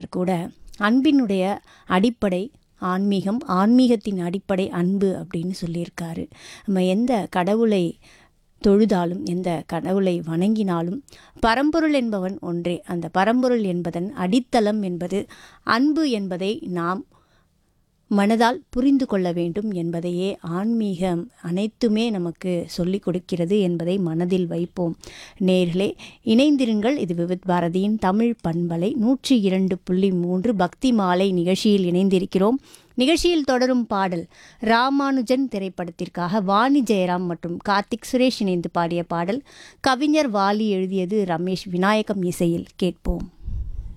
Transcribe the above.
வள்ளுவர் கூட அன்பினுடைய அடிப்படை ஆன்மீகம் ஆன்மீகத்தின் அடிப்படை அன்பு அப்படின்னு சொல்லியிருக்காரு நம்ம எந்த கடவுளை தொழுதாலும் எந்த கடவுளை வணங்கினாலும் பரம்பொருள் என்பவன் ஒன்றே அந்த பரம்பொருள் என்பதன் அடித்தளம் என்பது அன்பு என்பதை நாம் மனதால் புரிந்து கொள்ள வேண்டும் என்பதையே ஆன்மீகம் அனைத்துமே நமக்கு சொல்லிக் கொடுக்கிறது என்பதை மனதில் வைப்போம் நேர்களே இணைந்திருங்கள் இது விவித் பாரதியின் தமிழ் பண்பலை நூற்றி இரண்டு புள்ளி மூன்று பக்தி மாலை நிகழ்ச்சியில் இணைந்திருக்கிறோம் நிகழ்ச்சியில் தொடரும் பாடல் ராமானுஜன் திரைப்படத்திற்காக வாணி ஜெயராம் மற்றும் கார்த்திக் சுரேஷ் இணைந்து பாடிய பாடல் கவிஞர் வாலி எழுதியது ரமேஷ் விநாயகம் இசையில் கேட்போம்